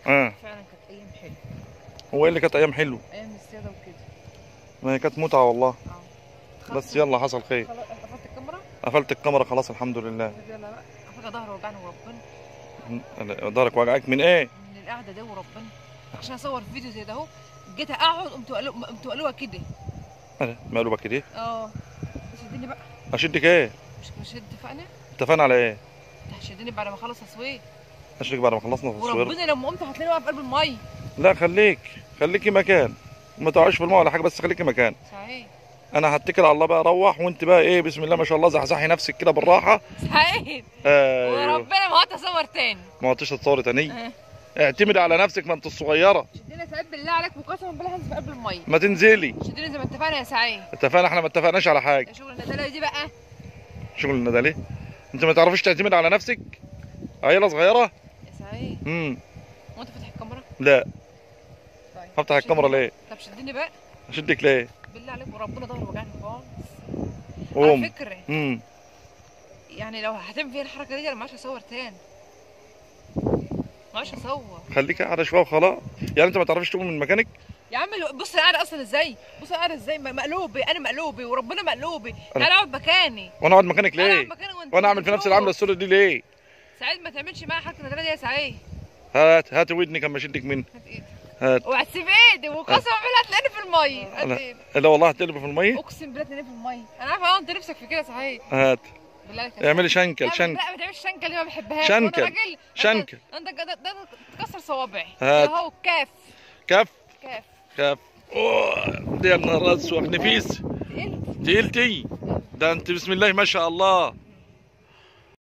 اه فعلا كانت ايام حلوه هو ايه اللي كانت ايام حلوه ايام السياده وكده ما هي كانت متعه والله اه بس يلا حصل خير خلاص قفلت الكاميرا قفلت الكاميرا خلاص الحمد لله يلا بقى على فكره ظهري وجعني وربنا ظهرك وجعك من ايه من القعده دي وربنا عشان اصور فيديو زي ده اهو جيت اقعد قمت قلو- قمت قلوها كده أنا مقلوبه كده اه شدني بقى اشدك ايه مش مش اتفقنا اتفقنا على ايه انت هتشدني بعد ما اخلص تصوير اشدك بعد ما خلصنا التصوير وربنا لما قمت هتلاقيني واقف في قلب الميه لا خليك خليكي مكان ما تقعش في الماء ولا حاجه بس خليكي مكان صحيح انا هتكل على الله بقى روح وانت بقى ايه بسم الله ما شاء الله زحزحي نفسك كده بالراحه صحيح ايوه وربنا ما هتصور تاني ما عدتش تتصوري تاني اه. اعتمدي على نفسك ما انت الصغيره شدني سعيد بالله عليك وقسما بالله هنزل في قلب الميه ما تنزلي شدني زي ما اتفقنا يا سعيد اتفقنا احنا ما اتفقناش على حاجه يا شغل الندالة دي بقى شغلنا ده ليه انت ما تعرفيش تعتمد على نفسك عيله صغيره يا سعيد امم وانت فاتح الكاميرا لا طيب هفتح الكاميرا شدني. ليه طب شدني بقى اشدك ليه بالله عليك وربنا ظهري وجعني خالص قوم على فكره امم يعني لو هتعمل فيها الحركه دي انا ما عادش اصور تاني ما عادش اصور خليك قاعده شويه وخلاص يعني انت ما تعرفيش تقوم من مكانك يا عم لو- بص انا قاعده اصلا ازاي بص انا قاعده ازاي م- مقلوبي انا مقلوبي وربنا مقلوبي تعالى اقعد مكاني وانا اقعد مكانك تعالى ليه اقعد مكاني وانت وانا اعمل في نفس العمله السوداء دي ليه سعيد ما تعملش معايا حركه الندالة دي يا سعيد هات هات ودنك اما اشدك منها هات ايدك هات اوعى تسيب ايدي وقسما بالله هتلاقيني في الميه هات لا. ايدك لا والله هتقلب في الميه اقسم بالله هتلاقيني في الميه انا عارفه اه انت نفسك في كده صحيح هات بالله عليك يا اعملي سعيد. شنكل لا شنكل لا ما تعملش شنكل دي ما بحبهاش شنكل. وأنا راجل. شنكل. انت انت ده- ده تكسر صوابعي هات. اهو كاف كف كاف كف اوه دي يا نهار اسود نفيس تقلت تقيلتي ده انت بسم الله ما شاء الله